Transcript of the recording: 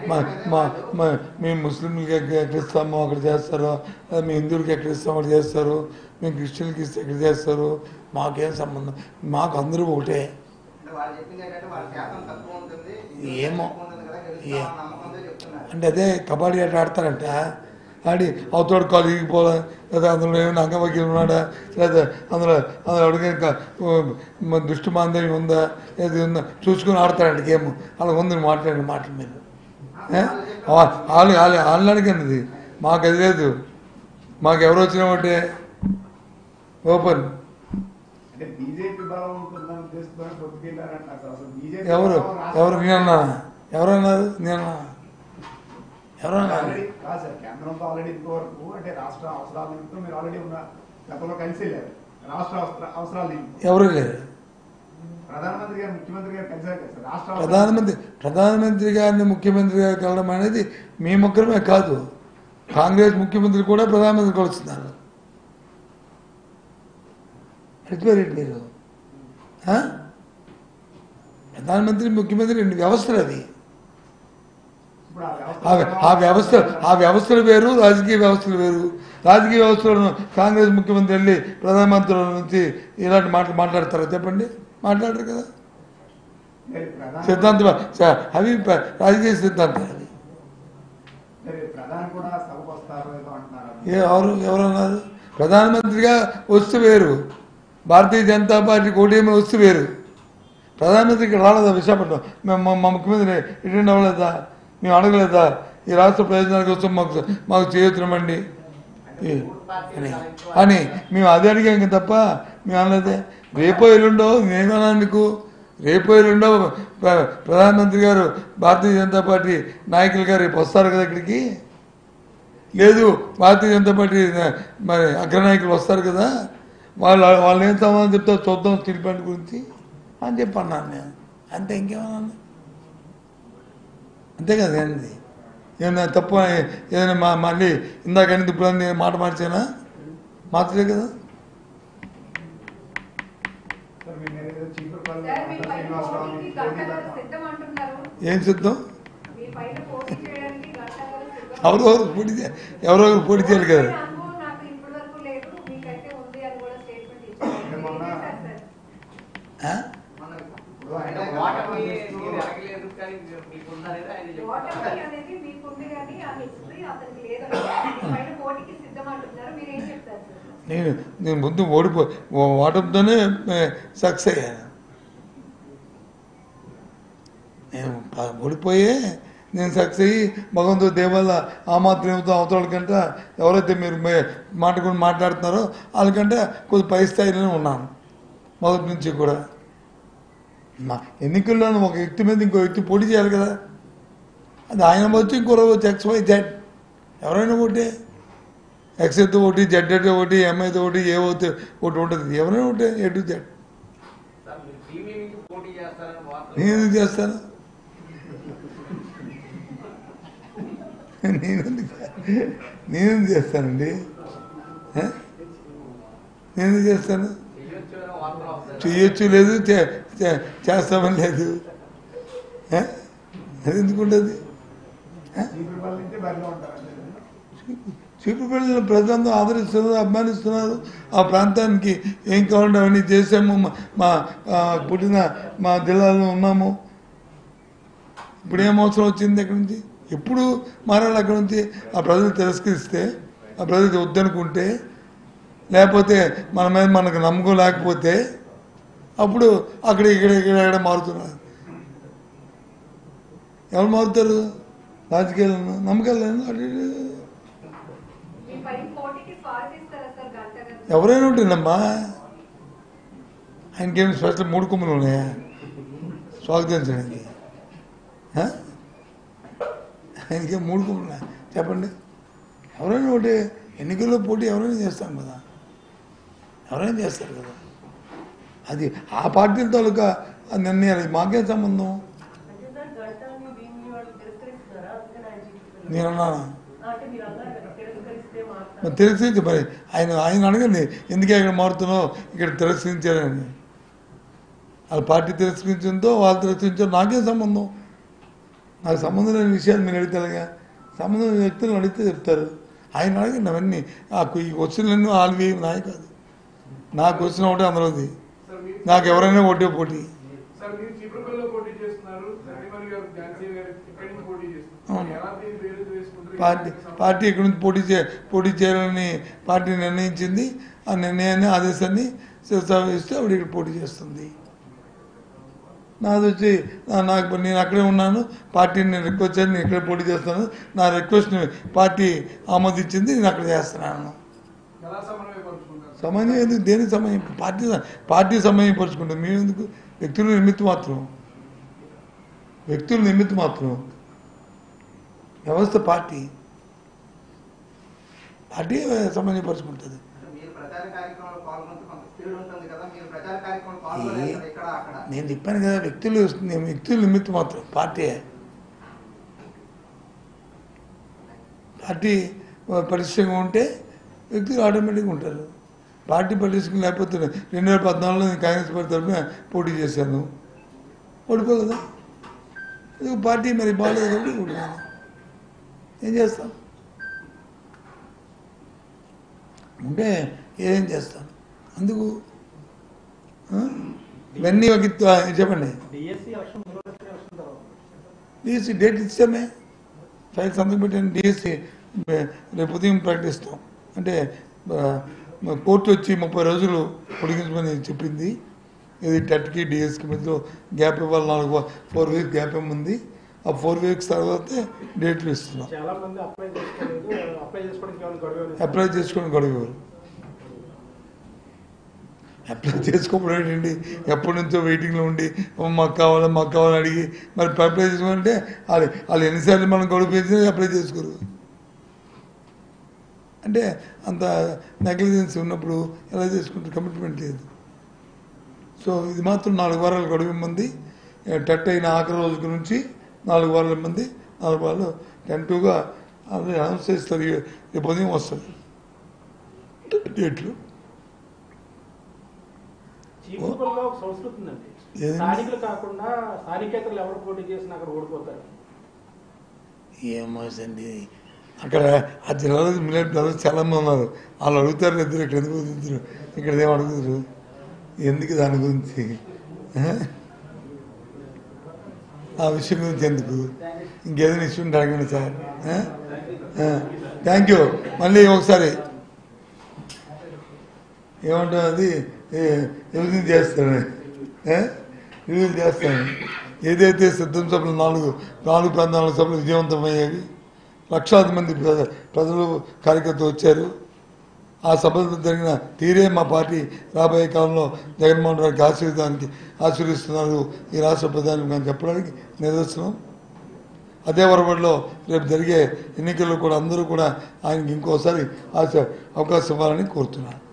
మా మా మా మీ ముస్లింలకి ఎక్కడ ఎక్కడ ఇస్తామో అక్కడ చేస్తారు లేదా మీ హిందువులకి ఎక్కడ ఇస్తామో అక్కడ చేస్తారు మేము క్రిస్టియన్కి ఇస్తే ఎక్కడ చేస్తారు మాకేం సంబంధం మాకు అందరూ ఒకటే అంటే వాళ్ళు చెప్పింది ఏంటంటే వాళ్ళ శాతం తక్కువ ఉంటుంది ఏమో. తక్కువ ఉంటుంది కదా ఏ- గెలుస్తామన్న నమ్మకంతో చెప్తున్నారు అంటే అదే కబడ్డీ ఆట ఆడతారంట ఆడి అవతోడు కాలు ఇగిపోలే లేదా అందులో ఏమైనా అంగవైకల్యం ఉన్నాడా లేదా అందులో అందులో అడిగిన దృష్టి మాందర్యం ఉందా ఏది ఉందా చూసుకుని ఆడతారంట గేమ్ అలా ఉంది మాట్లాడిన మాటల మీద ఏ? వా- వాళ్ళు వాళ్ళు వాళ్ళని అడిగినది మాకు అది లేదు మాకు ఎవరు వచ్చినా ఒకటే ఓపెన్ అంటే బీజేపీ బలం ఉంటుందని ఉద్దేశంతో పొత్తుకెళ్ళారంట అసలు అసలు బీజేపీ ఎవరు బలం రాష్ట్ర- ఎవరు నేనన్నా ఎవరన్నారు నేను ఎవరన్నారు ఆల్రెడీ కాదు సార్ కేంద్రంతో ఆల్రెడీ ఇంతవరకు అంటే రాష్ట్ర అవసరాల నిమిత్తం మీరు ఆల్రెడీ ఉన్న గతంలో కలిసి వెళ్ళారు రాష్ట్ర అవసర- అవసరాల నిమిత్తం ఎవరు లేరు ప్రధానమంత్రి గారు ముఖ్యమంత్రి గారు కలిసారు కదా సార్ రాష్ట్ర అవసరాల- ప్రధానమంత్రి ప్రధానమంత్రి గారిని ముఖ్యమంత్రి గారు కలవడం అనేది మీ ముగ్గురమే కాదు కాంగ్రెస్ ముఖ్యమంత్రి కూడా ప్రధానమంత్రి కలుస్తున్నారు ఎడిపోయారు మీరు ఆ? ప్రధానమంత్రి ముఖ్యమంత్రి రెండు వ్యవస్థలు అది ఇప్పుడు ఆ ఆ వ్య- ఆ వ్యవస్థ ఆ వ్యవస్థలు వేరు రాజకీయ వ్యవస్థలు వేరు రాజకీయ వ్యవస్థలను కాంగ్రెస్ ముఖ్యమంత్రి వెళ్ళి ప్రధానమంత్రుల నుంచి ఇలాంటి మాటలు మాట్లాడతారా చెప్పండి మాట్లాడరు కదా మరి ప్రధాని సిద్ధాంతం స- అవి ప- రాజకీయ సిద్ధాంతాలు అవి మరి ప్రధాని కూడా సభకు వస్తారు ఏదో అంటున్నారు ఏ ఎవరు ఎవరన్నారు ప్రధానమంత్రిగా వస్తు వేరు భారతీయ జనతా పార్టీ కూటమి వస్తు వేరు ప్రధానమంత్రికి రాలేదా విశాఖపట్నం మేము మా- మా ముఖ్యమంత్రి ఇటెండ్ అవ్వలేదా మేము అడగలేదా ఈ రాష్ట్ర ప్రయోజనాల కోసం మాకు మాకు చేయుతున్నామండి ఈ- అని అని మేము అదే అడిగాం కదా తప్ప మేము అనలేదే రేపో ఎల్లుండో నేనేమన్నా నీకు రేపో ఎల్లుండో ప్ర- ప్రధానమంత్రి గారు భారతీయ జనతా పార్టీ నాయకులు గారు రేపు వస్తారు కదా ఇక్కడికి లేదు భారతీయ జనతా పార్టీ న- మరి అగ్రనాయకులు వస్తారు కదా వాళ్ళు వాళ్ళు ఏం సమాధానం చెప్తారు చూద్దాం స్టీల్ ప్లాంట్ గురించి అని చెప్పి అన్నాను నేను అంతే ఇంకేమన్నా అంతే కదా ఏంది ఏమన్నా తప్పు ఏదైనా మా మళ్ళీ ఇందాక అనేది ఇప్పుడు అన్ని మాట మార్చానా మార్చలే కదా సార్ మీరు ఏదో చీపురుపల్లి సార్ మీ అంతా పైన శ్రీనివాసరావు పోటీకి పోటీ గంటగారు దాకా. సిద్ధం అంటున్నారు ఏం సిద్ధం మీ పైన పోటీ చేయడానికి గంటగారు సిద్ధం ఎవరెవరు పోటీ చే- ఎవరెవరు పోటీ చేయాలి కదా పోటీ అనుభవం నాకు ఇప్పటి వరకు లేదు మీకైతే ఉంది అని కూడా స్టేట్మెంట్ ఇచ్చారు అంటే మీరు మొన్న- ఏం చేశారు సార్? ఆ? మన ఇప్పుడు ఆయన ఓటమి చేస్తూ- మీరు అడగలేదు కానీ మీకు ఉందనేది ఆయన ఓటమి చెప్పారు అనేది మీకుంది కానీ ఆ హిస్టరీ అతనికి లేదని మీ పైన పోటీకి సిద్ధం అంటున్నారు మీరు ఏం చెప్తారు సార్ నేను నేను ముందు ఓడిపో ఓ- ఓటమితోనే సక్సెస్ అయ్యాను నేను ప- ఓడిపోయే నేను సక్సెస్ అయ్యి భగవంతుడి దేవల్ల ఆ మాత్రంతో అవతల కంటే ఎవరైతే మీరు మే- మాట్లాడుకుని మాట్లాడుతున్నారో వాళ్ళకంటే కొద్ది పై స్థాయిలోనే ఉన్నాను మొదటి నుంచి కూడా మా ఎన్నికల్లోనూ ఒక వ్యక్తి మీద ఇంకో వ్యక్తి పోటీ చేయాలి కదా అది ఆయన వచ్చి ఇంకో వచ్చి ఎక్స్ వై జెడ్ ఎవరైనా ఒకటే ఎక్స్ అయితే ఒకటి జెడ్ అయితే ఒకటి ఎం అయితే ఒకటి ఏ అయితే ఒకటి ఉంటుంది ఎవరైనా ఒకటే ఏ టు జెడ్ సార్ మీరు టీవీ నుంచి పోటీ చేస్తారని వార్తలు నేను ఎందుకు చేస్తాను నేను ఎందుకు నేను ఎందుకు చేస్తానండి ఏ? నేను ఎందుకు చేస్తాను చెయ్యొచ్చు అని వార్తలు వస్తాయి చెయ్యొచ్చు లేదు చే- చే- చేస్తామని లేదు ఏ? అది ఎందుకు ఉండదు ఏ? చీపురుపల్లి నుంచి బరిలో ఉంటారు చీపుపల్లిని ప్రజలందరూ ఆదరిస్తున్నారు అభిమానిస్తున్నారు ఆ ప్రాంతానికి ఏం కావాలంటే అవన్నీ చేసాము మా- మా ఆ, పుట్టిన మా జిల్లాలో ఉన్నాము ఇప్పుడు ఏం అవసరం వచ్చింది అక్కడి నుంచి ఎప్పుడు మారాలి అక్కడి నుంచి ఆ ప్రజలు తిరస్కరిస్తే ఆ ప్రజలు వద్దనుకుంటే లేకపోతే మన మీద మనకు నమ్మకం లేకపోతే అప్పుడు అక్కడ ఇక్కడ ఇక్కడ ఇక్కడ మారుతున్నారు ఎవరు మారుతారు రాజకీయాలను నమ్మకాలు లేని అటు ఇటు. మీ పైన పోటీకి స్వాగతిస్తారా సార్ గంట గారు ఎవరైనా ఉంటుందమ్మా ఆయనకేం స్పెషల్ మూడు కొమ్ములు ఉన్నాయా స్వాగతించడానికి ఆ? ఆయనకేం మూడు కొమ్ములు ఉన్నాయా చెప్పండి ఎవరైనా ఒకటి ఎన్నికల్లో పోటీ ఎవరైనా చేస్తాం కదా ఎవరైనా చేస్తారు కదా అది ఆ పార్టీల తాలూకా ఆ నిర్ణయాలు మాకేం సంబంధం అంటే సార్ గంటాన్ని దీన్ని వాళ్ళు తిరస్కరిస్తున్నారా అందుకని ఆయన చూపిస్తున్నారు నేను అన్నాను అంటే మీరు అన్నారు కదా తిరస్కరిస్తే మాత్రం మరి తిరస్కరించి మరి ఆయన ఆయన అడగండి ఎందుకే ఇక్కడ మారుతున్నావు ఇక్కడ తిరస్కరించారని వాళ్ళ పార్టీ తిరస్కరించిందో వాళ్ళు తిరస్కరించారో నాకేం సంబంధం నాకు సంబంధం లేని విషయాలు మీరు అడుగుతారుగా సంబంధం లేని వ్యక్తులను అడిగితే చెప్తారు ఆయన అడగండి అవన్నీ ఆ ఈ క్వశ్చన్లన్నీ ఆల్వి నాయ కాదు నా క్వశ్చన్ ఒకటే అందులోది సార్ మీరు నాకు ఎవరైనా ఒకటే పోటీ సార్ మీరు చీపురుపల్లిలో పోటీ చేస్తున్నారు ధరణిమణి గారు ఝాన్సీ గారు ఇక్కడి నుంచి పోటీ చేస్తున్నారు అవును. ఎలా దీన్ని వేరు వేసుకుంటారు పార్టీ పార్టీ ఇక్కడి నుంచి పోటీ చే పోటీ చేయాలని పార్టీ నిర్ణయించింది ఆ నిర్ణయాన్ని ఆదేశాన్ని శిరసావహిస్తే ఆవిడ ఇక్కడ పోటీ చేస్తుంది నాది వచ్చి నా- నాకు నేను అక్కడే ఉన్నాను పార్టీని నేను రిక్వెస్ట్ చేసి నేను ఇక్కడే పోటీ చేస్తాను నా రిక్వెస్ట్ని పార్టీ ఆమోదించింది నేను అక్కడ చేస్తున్నాను ఎలా సమన్వయపరుచుకుంటారు సమయం ఎందుకు దేని సమయం పార్టీ పార్టీ సమయం పరుచుకుంటాం మేము ఎందుకు వ్యక్తుల నిమిత్తం మాత్రం వ్యక్తుల నిమిత్తం మాత్రం వ్యవస్థ పార్టీ పార్టీ సమన్వయపరుచుకుంటుంది అంటే మీరు ప్రచార కార్యక్రమంలో పాల్గొంటే కొంత స్పీడ్ ఉంటుంది కదా మీరు ప్రచార కార్యక్రమంలో పాల్గొలేదు కదా ఇక్కడ అక్కడ నేను చెప్పాను కదా వ్యక్తులు నేను వ్యక్తుల నిమిత్తం మాత్రం పార్టీ పార్టీ పరిశ్రమ ఉంటే వ్యక్తులు ఆటోమేటిక్గా ఉంటారు పార్టీ పరిశ్రమ లేకపోతే రెండు వేల పద్నాలుగులో నేను కాంగ్రెస్ పార్టీ తరఫున పోటీ చేశాను ఓడిపోలేదా ఇది పార్టీ మరి బాగాలేదు కాబట్టి ఓడిపోయాను ఏం చేస్తాం ఉంటే ఏం చేస్తాను అందుకు ఆ? ఇవన్నీ ఒక ఎత్తు. ఆ, చెప్పండి డిఎస్సి ఎలక్షన్ ముందు ఎలక్షన్ తర్వాత డిఎస్సి డేట్ ఇచ్చామే ఫైల్ సంతకం పెట్టిన డిఎస్సి రేపు ఉదయం ప్రకటిస్తాం అంటే ఆ, మా కోర్టు వచ్చి ముప్పై రోజులు పొడిగించమని చెప్పింది ఇది టెట్కి డిఎస్కి మధ్యలో గ్యాప్ ఇవ్వాలి నాలుగు ఫోర్ వీక్స్ గ్యాప్ ఉంది ఆ ఫోర్ వీక్స్ తర్వాత డేట్లు ఇస్తున్నాం చాలా మంది అప్లై చేసుకోలేదు అప్లై చేసుకోవడానికి ఏమైనా గడువు ఏమైనా అప్లై చేసుకుని గడువు అప్లై చేసుకోవడం ఏంటండి ఎప్పటి నుంచో వెయిటింగ్లో ఉండి "ఓ, మాకు కావాలి మాకు కావాలని అడిగి మరి అప్లై చేసుకోవాలంటే వాళ్ళు వాళ్ళు ఎన్నిసార్లు మనం గడువు పెంచినా అప్లై చేసుకోరు అంటే అంత నెగ్లిజెన్స్ ఉన్నప్పుడు ఎలా చేసుకుంటారు కమిట్మెంట్ లేదు సో ఇది మాత్రం నాలుగు వారాల గడువు మంది టెట్ అయిన ఆఖరి రోజు నుంచి నాలుగు వారాల మంది నాలుగు వారాలు టెంటుగా అవి అనౌన్స్ చేస్తారు ఈ- రేపు ఉదయం వస్తుంది డేట్లు చీపురుపల్లిలో ఒక సంస్కృతి ఉందండి ఏదండి? స్థానికులు కాకుండా స్థానికేతరులు ఎవరు పోటీ చేసినా అక్కడ ఓడిపోతారు ఏమోసండి అక్కడ ఆ జిల్లాలో మిలియన్ బ్రదర్స్ చాలా మంది ఉన్నారు వాళ్ళు అడుగుతారు ఇద్దరు ఇక్కడ ఎందుకు ఇద్దరు ఇక్కడ ఏం అడుగుతారు ఎందుకు దాని గురించి ఆ? ఆ విషయం గురించి ఎందుకు ఇంకేదైనా ఇష్యూ ఉంటే అడగండి సార్ థ్యాంక్ యూ మళ్ళీ ఒకసారి ఏమంటాం అది రివిజన్ చేస్తాను రివిజన్ చేస్తాను ఏదైతే సిద్ధం సభలు నాలుగు నాలుగు ప్రాంతాల సభలు విజయవంతమయ్యేవి లక్షలాది మంది ప్ర- ప్రజలు కార్యకర్తలు వచ్చారు ఆ సభలో జరిగిన తీరే మా పార్టీ రాబోయే కాలంలో జగన్మోహన్ రెడ్డికి ఆశీర్వాదానికి ఆశీర్వదిస్తున్నారు ఈ రాష్ట్ర ప్రధాని అని చెప్పడానికి నిదర్శనం అదే వరవడిలో రేపు జరిగే ఎన్నికల్లో కూడా అందరూ కూడా ఆయనకి ఇంకోసారి ఆశ అవకాశం ఇవ్వాలని కోరుతున్నాను